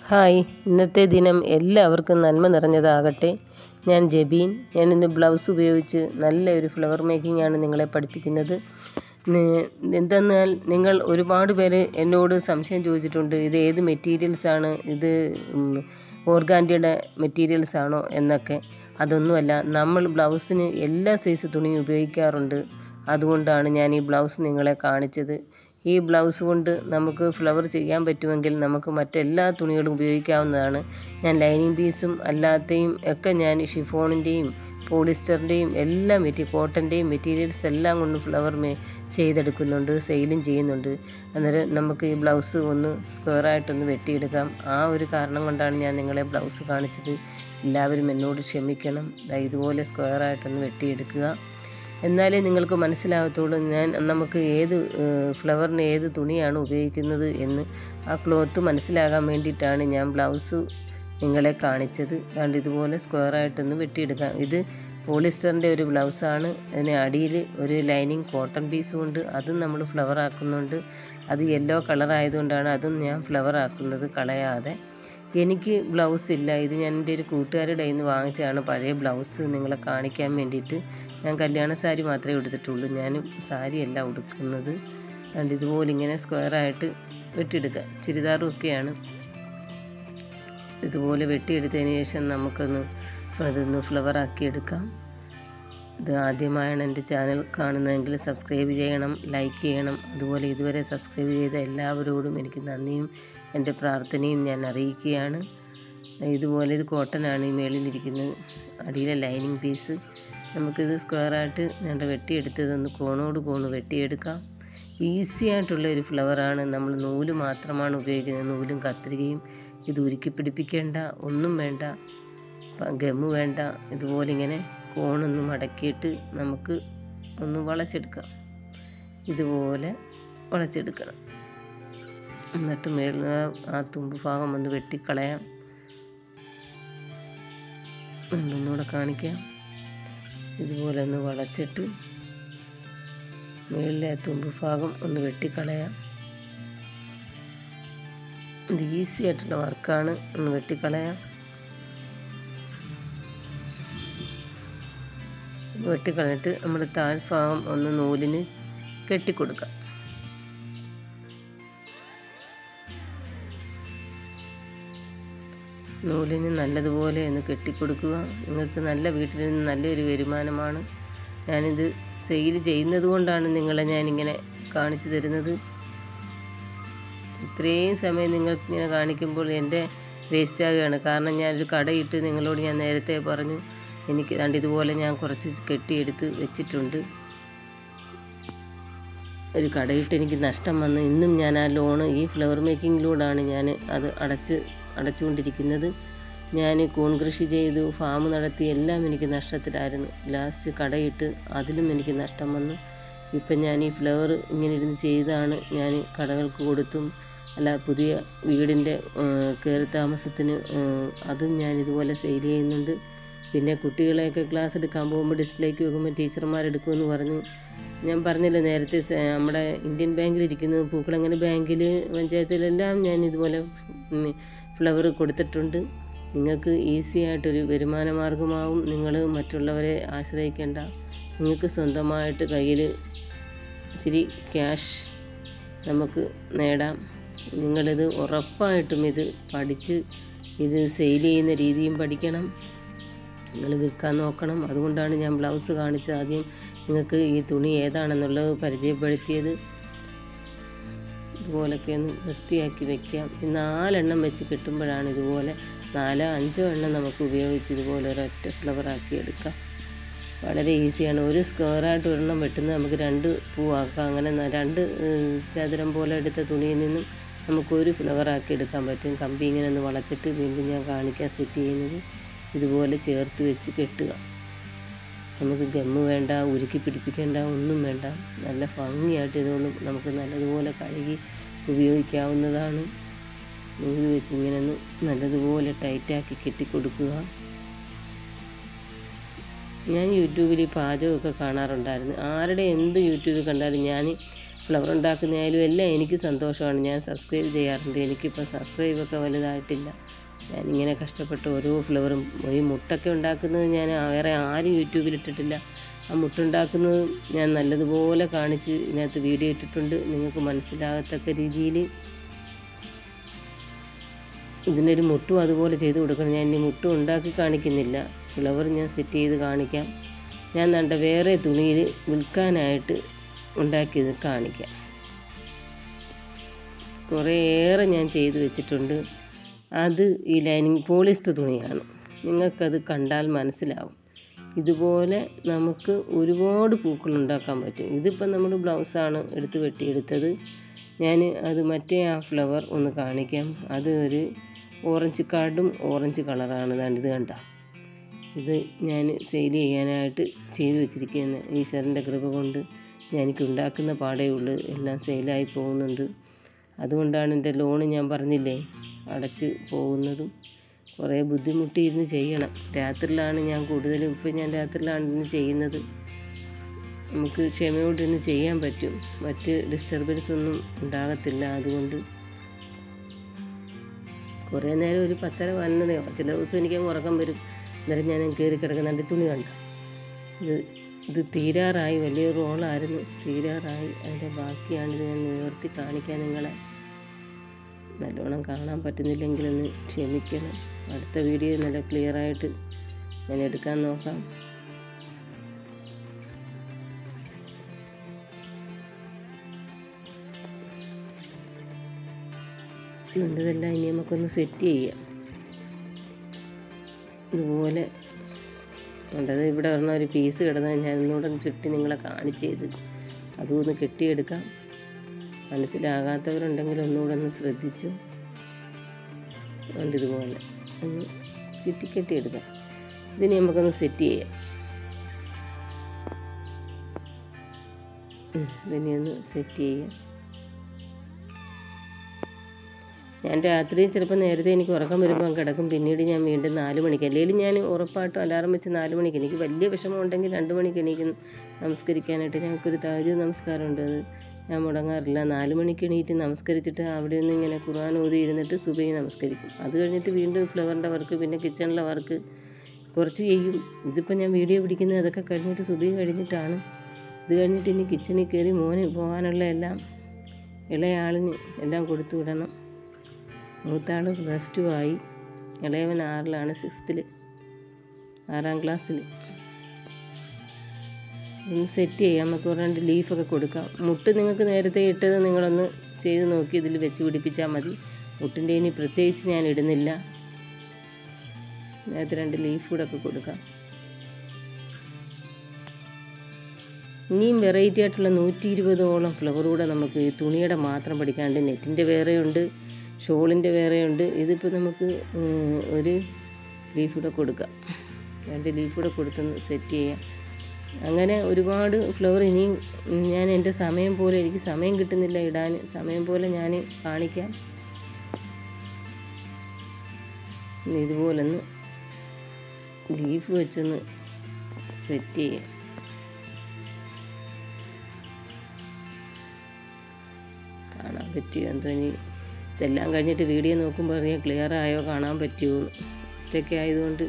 Hi ഇന്നത്തെ ദിനം എല്ലാവർക്കും നന്മ നിറഞ്ഞതാകട്ടെ ഞാൻ ജബീൻ ഞാൻ ഇന്ന് ബ്ലൗസ് ഉപയോഗിച്ച് നല്ല ഒരു ഫ്ലവർ മേക്കിംഗ് ആണ് നിങ്ങളെ പഠിപ്പിക്കുന്നത് നി- എന്തെന്നാൽ നിങ്ങൾ ഒരുപാട് പേര് എന്നോട് സംശയം ചോദിച്ചിട്ടുണ്ട് ഇത് ഏത് മെറ്റീരിയൽസ് ആണ് ഇത് ഓർഗാൻഡിയുടെ മെറ്റീരിയൽസ് ആണോ എന്നൊക്കെ അതൊന്നുമല്ല നമ്മൾ ബ്ലൗസിന് എല്ലാ സൈസ് തുണിയും ഉപയോഗിക്കാറുണ്ട് അതുകൊണ്ടാണ് ഞാൻ ഈ ബ്ലൗസ് നിങ്ങളെ കാണിച്ചത് ഈ ബ്ലൗസ് കൊണ്ട് നമുക്ക് ഫ്ലവർ ചെയ്യാൻ പറ്റുമെങ്കിൽ നമുക്ക് മറ്റെല്ലാ തുണികളും ഉപയോഗിക്കാവുന്നതാണ് ഞാൻ ലൈനിങ് പീസും അല്ലാത്തയും ഒക്കെ ഞാൻ ഷിഫോണിൻ്റെയും പോളിസ്റ്ററിൻ്റെയും എല്ലാ മെറ്റീ കോട്ടൻ്റെയും മെറ്റീരിയൽസ് എല്ലാം കൊണ്ട് ഫ്ലവർ മേ ചെയ്തെടുക്കുന്നുണ്ട് സെയിലും ചെയ്യുന്നുണ്ട് അന്നേരം നമുക്ക് ഈ ബ്ലൗസ് ഒന്ന് സ്ക്വയറായിട്ടൊന്ന് വെട്ടിയെടുക്കാം ആ ഒരു കാരണം കൊണ്ടാണ് ഞാൻ നിങ്ങളെ ബ്ലൗസ് കാണിച്ചത് എല്ലാവരും എന്നോട് ക്ഷമിക്കണം ദാ ഇതുപോലെ സ്ക്വയറായിട്ടൊന്ന് വെട്ടിയെടുക്കുക എന്നാലേ നിങ്ങൾക്ക് മനസ്സിലാകത്തുള്ളൂ ഞാൻ നമുക്ക് ഏത് ഫ്ലവറിന് ഏത് തുണിയാണ് ഉപയോഗിക്കുന്നത് എന്ന് ആ ക്ലോത്ത് മനസ്സിലാകാൻ വേണ്ടിയിട്ടാണ് ഞാൻ ബ്ലൗസ് നിങ്ങളെ കാണിച്ചത് അതുകൊണ്ട് ഇതുപോലെ സ്ക്വയറായിട്ടൊന്ന് വെട്ടിയെടുക്കാം ഇത് പോളിസ്റ്ററിൻ്റെ ഒരു ബ്ലൗസാണ് അതിന് അടിയിൽ ഒരു ലൈനിങ് കോട്ടൺ പീസും ഉണ്ട് അതും നമ്മൾ ഫ്ലവർ ആക്കുന്നുണ്ട് അത് യെല്ലോ കളർ ആയതുകൊണ്ടാണ് അതും ഞാൻ ഫ്ലവർ ആക്കുന്നത് കളയാതെ എനിക്ക് ബ്ലൗസ് ഇല്ല ഇത് ഞാൻ എൻ്റെ ഒരു കൂട്ടുകാരുടെ കയ്യിൽ നിന്ന് വാങ്ങിച്ചതാണ് പഴയ ബ്ലൗസ് നിങ്ങളെ കാണിക്കാൻ വേണ്ടിയിട്ട് ഞാൻ കല്യാണ സാരി മാത്രമേ എടുത്തിട്ടുള്ളൂ ഞാൻ സാരിയല്ല ഉടുക്കുന്നത് അതുകൊണ്ട് ഇതുപോലെ ഇങ്ങനെ സ്ക്വയറായിട്ട് വെട്ടിയെടുക്കുക ചുരിദാറും ഒക്കെയാണ് ഇതുപോലെ വെട്ടിയെടുത്തതിന് ശേഷം നമുക്കൊന്ന് അതൊന്ന് ഫ്ലവർ ആക്കി എടുക്കാം ഇത് ആദ്യമായാണ് എൻ്റെ ചാനൽ കാണുന്നതെങ്കിൽ സബ്സ്ക്രൈബ് ചെയ്യണം ലൈക്ക് ചെയ്യണം അതുപോലെ ഇതുവരെ സബ്സ്ക്രൈബ് ചെയ്ത എല്ലാവരോടും എനിക്ക് നന്ദിയും എൻ്റെ പ്രാർത്ഥനയും ഞാൻ അറിയിക്കുകയാണ് ഇതുപോലെ ഇത് കോട്ടനാണ് ഈ മേളിലിരിക്കുന്നത് അടിയിലെ ലൈനിങ് പീസ് നമുക്കിത് സ്ക്വയറായിട്ട് ഞങ്ങളുടെ വെട്ടിയെടുത്തതൊന്ന് കോണോട് കോണ് വെട്ടിയെടുക്കാം ഈസി ആയിട്ടുള്ള ഒരു ഫ്ലവറാണ് നമ്മൾ നൂല് മാത്രമാണ് ഉപയോഗിക്കുന്നത് നൂലും കത്രികയും ഇത് ഉരുക്കി പിടിപ്പിക്കേണ്ട ഒന്നും വേണ്ട പ- ഗമ്മ് വേണ്ട ഇതുപോലെ ഇങ്ങനെ കോണൊന്ന് മടക്കിയിട്ട് നമുക്ക് ഒന്ന് വളച്ചെടുക്കാം ഇതുപോലെ വളച്ചെടുക്കണം എന്നിട്ട് മേളിൽ ആ തുമ്പ് ഭാഗം ഒന്ന് വെട്ടിക്കളയാം ഒന്നുകൂടെ കാണിക്കാം ഇതുപോലെ ഒന്ന് വളച്ചിട്ട് മേളിലെ ആ തുമ്പ് ഭാഗം ഒന്ന് വെട്ടിക്കളയാം ഇത് ഈസി ആയിട്ടുള്ള വർക്കാണ് ഒന്ന് വെട്ടിക്കളയാം വെട്ടിക്കളഞ്ഞിട്ട് നമ്മുടെ താഴ്ഭാഗം ഒന്ന് നൂലിന് കെട്ടിക്കൊടുക്കാം നൂലിന് നല്ലതുപോലെ ഒന്ന് കെട്ടിക്കൊടുക്കുക നിങ്ങൾക്ക് നല്ല വീട്ടിൽ നിന്ന് നല്ലൊരു വരുമാനമാണ് ഞാനിത് സെയിൽ ചെയ്യുന്നത് കൊണ്ടാണ് നിങ്ങളെ ഞാനിങ്ങനെ കാണിച്ചു തരുന്നത് ഇത്രയും സമയം നിങ്ങൾക്ക് ഇങ്ങനെ കാണിക്കുമ്പോൾ എൻ്റെ വേസ്റ്റ് ആകുകയാണ് കാരണം ഞാനൊരു കടയിട്ട് നിങ്ങളോട് ഞാൻ നേരത്തെ പറഞ്ഞു എനിക്ക് കണ്ട് ഇതുപോലെ ഞാൻ കുറച്ച് കെട്ടിയെടുത്ത് വെച്ചിട്ടുണ്ട് ഒരു കടയിട്ട് എനിക്ക് നഷ്ടം വന്ന് ഇന്നും ഞാൻ ആ ലോണ് ഈ ഫ്ലവർ മേക്കിങ്ങിലൂടെയാണ് ഞാൻ അത് അടച്ച് അടച്ചുകൊണ്ടിരിക്കുന്നത് ഞാൻ കൂൺ കൃഷി ചെയ്തു ഫാം നടത്തി എല്ലാം എനിക്ക് നഷ്ടത്തിലായിരുന്നു ലാസ്റ്റ് കടയിട്ട് അതിലും എനിക്ക് നഷ്ടം വന്നു ഇപ്പം ഞാൻ ഈ ഫ്ലവർ ഇങ്ങനെ ഇരുന്ന് ചെയ്താണ് ഞാൻ കടകൾക്ക് കൊടുത്തും അല്ല പുതിയ വീടിൻ്റെ കയറി താമസത്തിന് ഏഹ്, അതും ഞാൻ ഇതുപോലെ സെയിൽ ചെയ്യുന്നുണ്ട് പിന്നെ കുട്ടികളെയൊക്കെ ക്ലാസ് എടുക്കാൻ പോകുമ്പോൾ ഡിസ്പ്ലേക്ക് വെക്കുമ്പോൾ ടീച്ചർമാരെടുക്കുമെന്ന് പറഞ്ഞു ഞാൻ പറഞ്ഞില്ല നേരത്തെ സ- നമ്മുടെ ഇന്ത്യൻ ബാങ്കിലിരിക്കുന്ന പൂക്കളങ്ങനെ ബാങ്കിൽ പഞ്ചായത്തിലെല്ലാം ഞാൻ ഇതുപോലെ ഫ്ലവർ കൊടുത്തിട്ടുണ്ട് നിങ്ങൾക്ക് ഈസി ആയിട്ടൊരു വരുമാന മാർഗമാവും നിങ്ങൾ മറ്റുള്ളവരെ ആശ്രയിക്കേണ്ട നിങ്ങൾക്ക് സ്വന്തമായിട്ട് കയ്യിൽ ഇച്ചിരി ക്യാഷ് നമുക്ക് നേടാം നിങ്ങളിത് ഉറപ്പായിട്ടും ഇത് പഠിച്ച് ഇത് സെയിൽ ചെയ്യുന്ന രീതിയും പഠിക്കണം നിങ്ങൾ വിൽക്കാൻ നോക്കണം അതുകൊണ്ടാണ് ഞാൻ ബ്ലൗസ് കാണിച്ചത് ആദ്യം നിങ്ങൾക്ക് ഈ തുണി ഏതാണെന്നുള്ളത് പരിചയപ്പെടുത്തിയത് ഇതുപോലൊക്കെ ഒന്ന് വൃത്തിയാക്കി വെക്കാം ഈ നാലെണ്ണം വെച്ച് കിട്ടുമ്പോഴാണ് ഇതുപോലെ നാലോ അഞ്ചോ എണ്ണം നമുക്ക് ഉപയോഗിച്ച് ഇതുപോലെ ഒരൊറ്റ ഫ്ലവറാക്കി എടുക്കാം വളരെ ഈസിയാണ് ഒരു സ്ക്വയറായിട്ട് ഒരെണ്ണം വെട്ടുന്നത് നമുക്ക് രണ്ട് പൂവാക്കാം അങ്ങനെ ന- രണ്ട് ഏഹ്, ചതുരം പോലെ എടുത്ത തുണിയിൽ നിന്നും നമുക്കൊരു ഫ്ലവറാക്കി എടുക്കാൻ പറ്റും കമ്പി ഇങ്ങനെ ഒന്ന് വളച്ചിട്ട് വീണ്ടും ഞാൻ കാണിക്കാൻ സെറ്റ് ചെയ്യുന്നത് ഇതുപോലെ ചേർത്ത് വെച്ച് കെട്ടുക നമുക്ക് ഗമ്മ് വേണ്ട ഉരുക്കി പിടിപ്പിക്കേണ്ട ഒന്നും വേണ്ട നല്ല ഭംഗിയായിട്ട് ഇതോളും നമുക്ക് നല്ലതുപോലെ കഴുകി ഉപയോഗിക്കാവുന്നതാണ് നൂല് വെച്ച് ഇങ്ങനെ ഒന്ന് നല്ലതുപോലെ ടൈറ്റാക്കി കെട്ടിക്കൊടുക്കുക ഞാൻ യൂട്യൂബിൽ ഈ പാചകമൊക്കെ കാണാറുണ്ടായിരുന്നു ആരുടെ എന്ത് യൂട്യൂബിൽ കണ്ടാലും ഞാൻ ഫ്ലവർ ഉണ്ടാക്കുന്നതായാലും എല്ലാം എനിക്ക് സന്തോഷമാണ് ഞാൻ സബ്സ്ക്രൈബ് ചെയ്യാറുണ്ട് എനിക്കിപ്പോൾ സബ്സ്ക്രൈബൊക്കെ വലുതായിട്ടില്ല ഞാനിങ്ങനെ കഷ്ടപ്പെട്ട് ഓരോ ഫ്ലവറും ഈ മുട്ടൊക്കെ ഉണ്ടാക്കുന്നത് ഞാൻ വേറെ ആരും യൂട്യൂബിൽ ഇട്ടിട്ടില്ല ആ മുട്ട ഉണ്ടാക്കുന്നത് ഞാൻ നല്ലതുപോലെ കാണിച്ച് ഇതിനകത്ത് വീഡിയോ ഇട്ടിട്ടുണ്ട് നിങ്ങൾക്ക് മനസ്സിലാകത്തക്ക രീതിയിൽ ഇതിനൊരു മുട്ടും അതുപോലെ ചെയ്ത് കൊടുക്കണം ഞാൻ ഇനി മുട്ടും ഉണ്ടാക്കി കാണിക്കുന്നില്ല ഫ്ലവർ ഞാൻ സെറ്റ് ചെയ്ത് കാണിക്കാം ഞാൻ കണ്ട വേറെ തുണിയിൽ വിൽക്കാനായിട്ട് ഉണ്ടാക്കിയത് കാണിക്കാം കുറേയേറെ ഞാൻ ചെയ്തു വെച്ചിട്ടുണ്ട് അത് ഈ ലൈനിങ് പോളിസ്റ്റർ തുണിയാണ് നിങ്ങൾക്കത് കണ്ടാൽ മനസ്സിലാവും ഇതുപോലെ നമുക്ക് ഒരുപാട് പൂക്കൾ ഉണ്ടാക്കാൻ പറ്റും ഇതിപ്പോൾ നമ്മൾ ബ്ലൗസാണ് എടുത്ത് വെട്ടിയെടുത്തത് ഞാൻ അത് മറ്റേ ആ ഫ്ലവർ ഒന്ന് കാണിക്കാം അത് ഒരു ഓറഞ്ച് കാർഡും ഓറഞ്ച് കളറാണ് ദാണ്ട് ഇത് കണ്ട ഇത് ഞാൻ സെയിൽ ചെയ്യാനായിട്ട് ചെയ്തു വെച്ചിരിക്കുന്ന ഈശ്വരൻ്റെ കൃപ കൊണ്ട് എനിക്ക് ഉണ്ടാക്കുന്ന പാടേ ഉള്ളൂ എല്ലാം സെയിലായി പോകുന്നുണ്ട് അതുകൊണ്ടാണ് എൻ്റെ ലോണ് ഞാൻ പറഞ്ഞില്ലേ അടച്ച് പോകുന്നതും കുറേ ബുദ്ധിമുട്ടിയിരുന്ന് ചെയ്യണം രാത്രിയിലാണ് ഞാൻ കൂടുതലും ഇപ്പം ഞാൻ രാത്രിയിലാണ് ഇന്ന് ചെയ്യുന്നത് നമുക്ക് ക്ഷമയോടിരുന്ന് ചെയ്യാൻ പറ്റും മറ്റ് ഡിസ്റ്റർബൻസ് ഒന്നും ഉണ്ടാകത്തില്ല അതുകൊണ്ട് കുറേ നേരം ഒരു പത്തര പതിനൊന്നരയോ ചില ദിവസം എനിക്ക് അങ്ങ് ഉറക്കം വരും അന്നേരം ഞാൻ കയറി കിടക്കുന്നുണ്ട് തുണി കണ്ട ഇത് ഇത് തീരാറായി വലിയ റോളായിരുന്നു തീരാറായി അതിൻ്റെ ബാക്കിയാണിത് ഞാൻ നിവർത്തി കാണിക്കാൻ നിങ്ങളെ നല്ലോണം കാണാൻ പറ്റുന്നില്ലെങ്കിലൊന്ന് ക്ഷമിക്കണം അടുത്ത വീഡിയോ നല്ല ക്ലിയറായിട്ട് ഞാൻ എടുക്കാൻ നോക്കാം നല്ലതെല്ലാം ഇനി നമുക്കൊന്ന് സെറ്റ് ചെയ്യാം ഇതുപോലെ ഉണ്ടത് ഇവിടെ പറഞ്ഞ ഒരു പീസ് കിടന്നാൽ ഞാൻ ഒന്നുകൂടെ ഒന്ന് ചുറ്റി നിങ്ങളെ കാണിച്ച് ചെയ്ത് അതും ഒന്ന് കെട്ടിയെടുക്കാം മനസ്സിലാകാത്തവരുണ്ടെങ്കിൽ ഒന്നുകൂടെ ഒന്ന് ശ്രദ്ധിച്ചു ഉണ്ട് ഇതുപോലെ ഒന്ന് ചുറ്റി കെട്ടിയെടുക്കാം ഇതിന് നമുക്കൊന്ന് സെറ്റ് ചെയ്യാം ഉം, ഇതിനെ ഒന്ന് സെറ്റ് ചെയ്യാം ഞാൻ രാത്രി ചിലപ്പോൾ നേരത്തെ എനിക്ക് ഉറക്കം വരുമ്പോൾ കിടക്കും പിന്നീട് ഞാൻ വീണ്ടും നാല് മണിക്ക് അല്ലെങ്കിൽ ഞാൻ ഉറപ്പായിട്ടും അലാറം വെച്ച് നാല് മണിക്ക് എനിക്ക് വലിയ വിഷമം ഉണ്ടെങ്കിൽ രണ്ട് മണിക്ക് എണീക്കും നമസ്കരിക്കാനായിട്ട് ഞങ്ങൾക്കൊരു താജ് നമസ്കാരമുണ്ട് അത് ഞാൻ മുടങ്ങാറില്ല നാല് മണിക്ക് എണീറ്റ് നമസ്കരിച്ചിട്ട് അവിടെ നിന്ന് ഇങ്ങനെ ഖുർആൻ ഓതി ഇരുന്നിട്ട് സുബൈ നമസ്കരിക്കും അത് കഴിഞ്ഞിട്ട് വീണ്ടും ഫ്ലവറിൻ്റെ വർക്ക് പിന്നെ കിച്ചണിലെ വർക്ക് കുറച്ച് ചെയ്യും ഇതിപ്പോൾ ഞാൻ വീഡിയോ പിടിക്കുന്നത് അതൊക്കെ കഴിഞ്ഞിട്ട് സുബൈ കഴിഞ്ഞിട്ടാണ് ഇത് കഴിഞ്ഞിട്ട് ഇനി കിച്ചണിൽ കയറി മോന് പോകാനുള്ള എല്ലാം ഇളയാളിന് എല്ലാം കൊടുത്തു വിടണം മൂത്താൾ പ്ലസ് ടു ആയി ഇളയവൻ ആറിലാണ് സിക്സ്ത്തിൽ ആറാം ക്ലാസ്സിൽ ഒന്ന് സെറ്റ് ചെയ്യാം നമുക്ക് ഒരു രണ്ട് ലീഫൊക്കെ കൊടുക്കാം മുട്ട് നിങ്ങൾക്ക് നേരത്തെ ഇട്ടത് നിങ്ങളൊന്ന് ചെയ്ത് നോക്കി ഇതിൽ വെച്ച് പിടിപ്പിച്ചാൽ മതി മുട്ടിൻ്റെ ഇനി പ്രത്യേകിച്ച് ഞാൻ ഇടുന്നില്ല നേരത്തെ രണ്ട് ലീഫ് കൂടെ ഒക്കെ കൊടുക്കാം ഇനിയും വെറൈറ്റി ആയിട്ടുള്ള നൂറ്റി ഇരുപതോളം ഫ്ലവർ കൂടെ നമുക്ക് ഈ തുണിയുടെ മാത്രം പഠിക്കാണ്ട് നെറ്റിൻ്റെ വേറെയുണ്ട് ഷോളിൻ്റെ വേറെയുണ്ട് ഇതിപ്പോൾ നമുക്ക് ഉം, ഒരു ലീഫ് കൂടെ കൊടുക്കാം രണ്ട് ലീഫ് കൂടെ കൊടുത്തൊന്ന് സെറ്റ് ചെയ്യാം അങ്ങനെ ഒരുപാട് ഫ്ലവർ ഇനിയും ഉം, ഞാൻ എൻ്റെ സമയം പോലെ എനിക്ക് സമയം കിട്ടുന്നില്ല ഇടാൻ സമയം പോലെ ഞാൻ കാണിക്കാം ഇനി ഇതുപോലൊന്ന് ലീഫ് വെച്ചൊന്ന് സെറ്റ് ചെയ്യാം കാണാൻ പറ്റിയോ എന്തോ ഇനി ഇതെല്ലാം കഴിഞ്ഞിട്ട് വീഡിയോ നോക്കുമ്പോൾ അറിയാം ക്ലിയർ ആയോ കാണാൻ പറ്റുമോ ഒറ്റയ്ക്ക് ആയതുകൊണ്ട്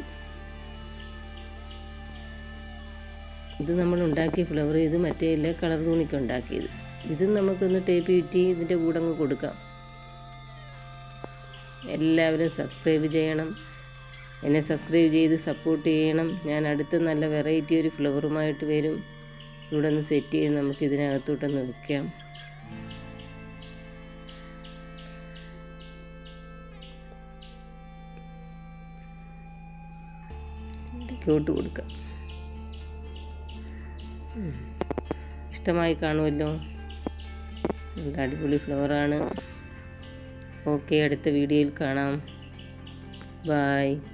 ഇത് നമ്മൾ ഉണ്ടാക്കിയ ഫ്ലവർ ഇത് മറ്റേ ഇല്ല കളർ തുണിക്ക് ഉണ്ടാക്കിയത് ഇത് നമുക്കൊന്ന് ടേപ്പ് ചുറ്റി ഇതിൻ്റെ കൂടെ അങ്ങ് കൊടുക്കാം എല്ലാവരും സബ്സ്ക്രൈബ് ചെയ്യണം എന്നെ സബ്സ്ക്രൈബ് ചെയ്ത് സപ്പോർട്ട് ചെയ്യണം ഞാൻ അടുത്ത നല്ല വെറൈറ്റി ഒരു ഫ്ലവറുമായിട്ട് വരും ഇവിടെ ഒന്ന് സെറ്റ് ചെയ്ത് നമുക്ക് ഇതിനകത്തോട്ടൊന്ന് വെക്കാം ഇടയ്ക്കോട്ട് കൊടുക്കാം ഉം. ഇഷ്ടമായി കാണുമല്ലോ നല്ല അടിപൊളി ഫ്ലവറാണ് ഓക്കെ അടുത്ത വീഡിയോയിൽ കാണാം ബായ്